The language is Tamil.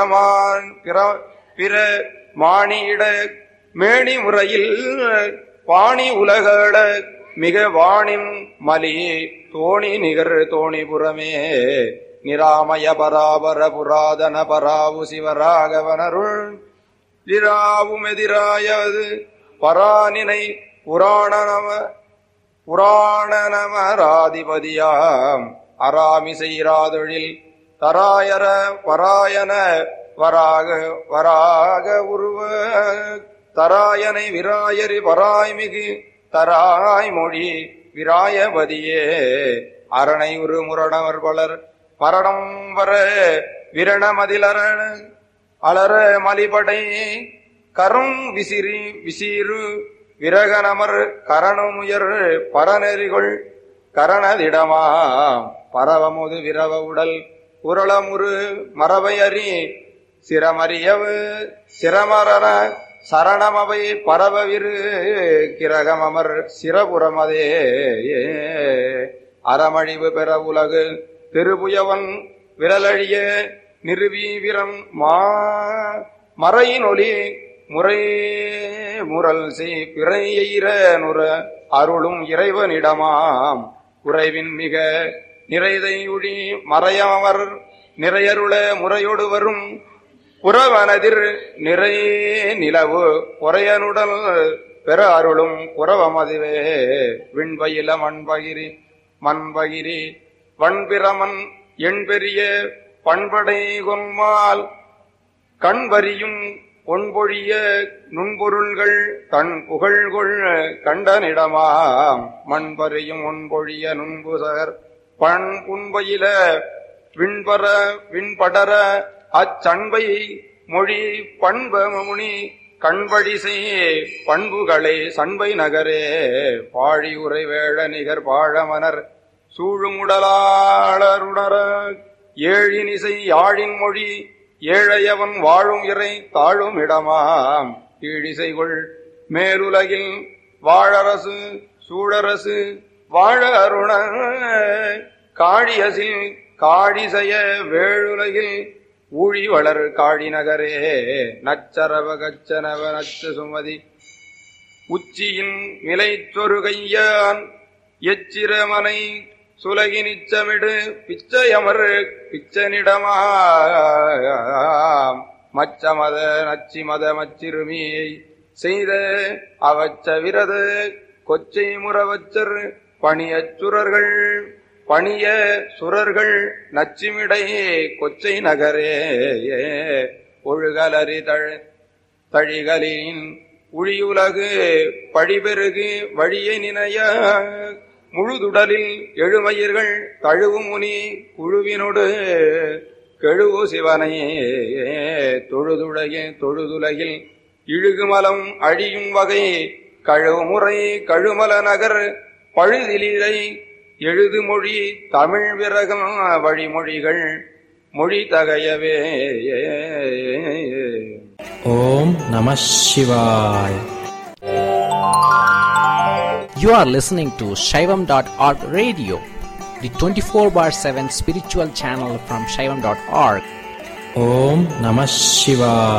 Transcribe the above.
மான் பிற- பிற மாணியிட மேணி முறையில் பாணி உலகள மிக வாணின் மலி தோணி நிகர் தோணிபுரமே நிராமய பராபர புராதன பராவு சிவராகவனருள் திராவுமெதிராயது பரானினை புராணநம புராணநமராதிபதியாம் அராமிசைராதொழில் தராயர பராயன வராக வராக உருவ தராயனை விராயரி பராய்மிகு தராய் மொழி விராயபதியே அரணை உரு முரணவர் பலர் மரணம் வர விரணமதிலர அலர மலிபடை கரும் விசிறி விசீரு விரகனமர் கரணமுயர் பரநெறிகொள் கரணதிடமா பரவமுது விரவ உடல் உருளமுரு மரபையறி சிரமறியவு சிரமரன சரணமவை பரவவிரு கிரகமமர் சிரபுரமதே அறமழிவு பெற உலகு திருபுயவன் விரலழிய நிறுவீவிரம் மா மறையினொலி முறை முரல் செய் பிறையெய்ர நுர அருளும் இறைவனிடமாம் குறைவின் மிக நிறைதை உழி மறையவர் நிறையருள முறையொடு வரும் புறவனதிர் நிறை நிலவு பொறையனுடல் பெற அருளும் புறவமதுவே விண்பயில மண்பகிரி மண்பகிரி வண்பிரமன் எண்பெரிய பண்படை கொன்மால் கண்வரியும் பொன்பொழிய நுண்பொருள்கள் தன் புகழ்கொள் கண்டனிடமாம் மண்பரியும் ஒன்பொழிய நுண்புசகர் பண் புண்பயில விண்பர விண்படர அச்சண்பை மொழி பண்பமுனி கண்படிசை பண்புகளே சண்பை நகரே பாழி உரை வேழ நிகர் பாழமனர் சூழுமுடலாளருணர ஏழினிசை யாழின் மொழி ஏழையவன் வாழும் இறை தாழும் இடமாம் கீழிசைகொள் மேலுலகில் வாழரசு சூழரசு வாழ அருண காழியசில் காழிசய வேழுலகில் ஊழி வளர் காழி நகரே நச்சரவ கச்சனவ நச்ச சுமதி உச்சியின் நிலைச்சொரு கையான் எச்சிரமனை சுலகி நிச்சமிடு பிச்சையமர் பிச்சனிடமா மச்சமத நச்சிமத மச்சிறுமியை செய்த அவச்ச விரத கொச்சை முறவச்சர் பணியச் சுரர்கள் பணிய சுரர்கள் நச்சிமிடையே கொச்சை நகரே ஒழுகலறி தழ தழிகளின் உழியுலகு பழிபெருகு வழியை நினைய முழுதுடலில் எழுமயிர்கள் தழுவும் முனி குழுவினொடு கெழுவு சிவனை தொழுதுடைய தொழுதுலகில் இழுகுமலம் அழியும் வகை கழுமுறை கழுமல நகர் பழுதிலிலை எழுது மொழி தமிழ் விரகம் வழிமொழிகள் மொழி தகையவே ஓம் நம சிவாய் You are listening to Shaivam.org radio, the 24 bar 7 spiritual channel from Shaivam.org. ஓம் நம சிவாய்